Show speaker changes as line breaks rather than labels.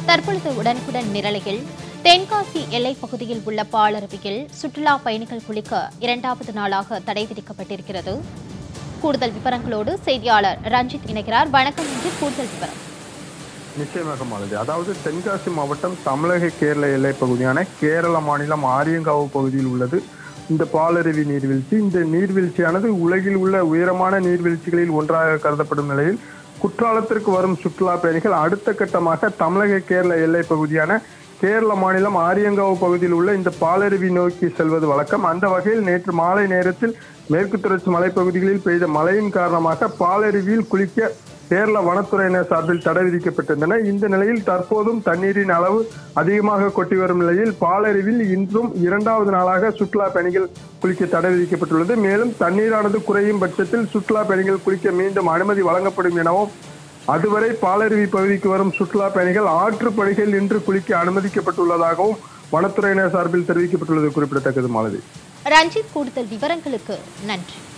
தற்பொழுது உடனுக்குடன் நிரலையில் தென்காசி எல்லைப் பகுதியில் உள்ள பாலருவியில் சுற்றுலா பயணிகள் குளிக்க இரண்டாவது நாளாக தடை விதிக்கப்பட்டிருக்கிறது கூடுதல் விவரங்களோடு செய்தியாளர் ரஞ்சித் இணைக்கிறார் வணக்கம் ரஞ்சித் கூடுதல் விவரம்
நிச்சயமாக மாலதி அதாவது தென்காசி மாவட்டம் தமிழக கேரள எல்லைப் பகுதியான கேரள மாநிலம் ஆரியங்காவு பகுதியில் உள்ளது இந்த பாலருவி நீர்வீழ்ச்சி இந்த நீர்வீழ்ச்சியானது உலகில் உள்ள உயரமான நீர்வீழ்ச்சிகளில் ஒன்றாக கருதப்படும் நிலையில் குற்றாலத்திற்கு வரும் சுற்றுலா பயணிகள் அடுத்த கட்டமாக தமிழக கேரள எல்லைப் பகுதியான கேரள மாநிலம் ஆரியங்காவு பகுதியில் உள்ள இந்த பாலருவி நோக்கி செல்வது வழக்கம் அந்த வகையில் நேற்று மாலை நேரத்தில் மேற்கு தொடர்ச்சி மலைப்பகுதிகளில் பெய்த மழையின் காரணமாக பாலருவியில் குளிக்க கேரள வனத்துறையினர் சார்பில் தடை விதிக்கப்பட்டிருந்தன இந்த நிலையில் தற்போதும் தண்ணீரின் அளவு அதிகமாக கொட்டி வரும் நிலையில் பாலருவில் இன்றும் இரண்டாவது நாளாக சுற்றுலா பயணிகள் குளிக்க தடை விதிக்கப்பட்டுள்ளது மேலும் தண்ணீரானது குறையும் பட்சத்தில் சுற்றுலா பயணிகள் குளிக்க மீண்டும் அனுமதி வழங்கப்படும் எனவும் அதுவரை பாலருவி பகுதிக்கு வரும் சுற்றுலா பயணிகள் ஆற்றுப்படுகையில் நின்று குளிக்க அனுமதிக்கப்பட்டுள்ளதாகவும் வனத்துறையினர் சார்பில் தெரிவிக்கப்பட்டுள்ளது குறிப்பிடத்தக்கது மாலதி
ரஞ்சித் கூடுதல் விவரங்களுக்கு நன்றி